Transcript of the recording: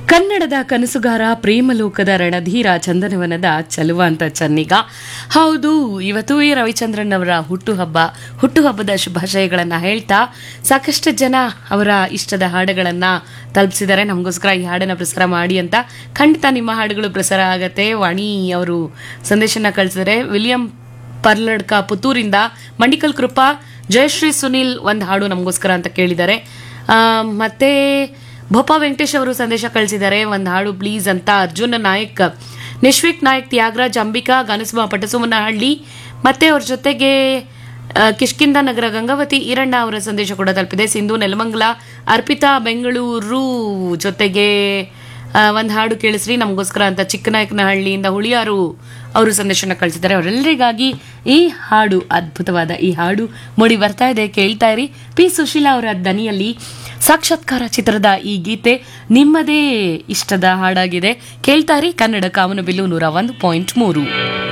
ಕನ್ನಡದ ಕನಸುಗಾರ ಪ್ರೇಮಲೋಕದ ರಣಧೀರ ಚಂದನವನದ ಚಲುವಾಂತ ಚನ್ನಿಗ ಹೌದು ಇವತ್ತು ಈ ರವಿಚಂದ್ರನ್ ಅವರ ಹುಟ್ಟುಹಬ್ಬ ಹುಟ್ಟುಹಬ್ಬದ ಶುಭಾಶಯಗಳನ್ನು ಹೇಳ್ತಾ ಸಾಕಷ್ಟು ಜನ ಅವರ ಇಷ್ಟದ ಹಾಡುಗಳನ್ನು ತಲುಪಿಸಿದ್ದಾರೆ ನಮಗೋಸ್ಕರ ಈ ಹಾಡನ್ನು ಪ್ರಸಾರ ಮಾಡಿ ಅಂತ ಖಂಡಿತ ನಿಮ್ಮ ಹಾಡುಗಳು ಪ್ರಸಾರ ಆಗತ್ತೆ ವಾಣಿ ಅವರು ಸಂದೇಶನ ಕಳಿಸಿದರೆ ವಿಲಿಯಂ ಪರ್ಲಡ್ಕ ಪುತ್ತೂರಿಂದ ಮಂಡಿಕಲ್ ಕೃಪಾ ಜಯಶ್ರೀ ಸುನಿಲ್ ಒಂದು ಹಾಡು ನಮಗೋಸ್ಕರ ಅಂತ ಕೇಳಿದ್ದಾರೆ ಆ, ಮತ್ತೆ ಭೋಪಾ ವೆಂಕಟೇಶ್ ಅವರು ಸಂದೇಶ ಕಳಿಸಿದ್ದಾರೆ ಒಂದು ಹಾಡು ಪ್ಲೀಸ್ ಅಂತ ಅರ್ಜುನ ನಾಯಕ್ ನಿಶ್ವಿಕ್ ನಾಯಕ್ ತ್ಯಾಗರಾಜ್ ಅಂಬಿಕಾ ಗನಸುಮ ಪಟಸುಮನಹಳ್ಳಿ ಮತ್ತೆ ಅವ್ರ ಜೊತೆಗೆ ಆ, ಕಿಷ್ಕಿಂದ ನಗರ ಗಂಗಾವತಿ ಈರಣ್ಣ ಅವರ ಸಂದೇಶ ಕೂಡ ತಲುಪಿದೆ ಸಿಂಧು ನೆಲಮಂಗಲ ಅರ್ಪಿತಾ ಬೆಂಗಳೂರು ಜೊತೆಗೆ ಒಂದು ಹಾಡು ಕೇಳಿಸ್ರಿ ನಮಗೋಸ್ಕರ ಅಂತ ಚಿಕ್ಕನಾಯಕನಹಳ್ಳಿಯಿಂದ ಹುಳಿಯಾರು ಅವರು ಸಂದೇಶನ ಕಳಿಸಿದ್ದಾರೆ ಅವರೆಲ್ಲರಿಗಾಗಿ ಈ ಹಾಡು ಅದ್ಭುತವಾದ ಈ ಹಾಡು ಮೂಡಿ ಬರ್ತಾ ಇದೆ ಕೇಳ್ತಾ ಇರಿ ಪಿ ಸುಶೀಲಾ ಅವರ ದನಿಯಲ್ಲಿ ಸಾಕ್ಷಾತ್ಕಾರ ಚಿತ್ರದ ಈ ಗೀತೆ ನಿಮ್ಮದೇ ಇಷ್ಟದ ಹಾಡಾಗಿದೆ ಕೇಳ್ತಾ ಇರಿ ಕನ್ನಡ ಕಾಮನಬಿಲ್ಲು ನೂರ ಒಂದು ಪಾಯಿಂಟ್ ಮೂರು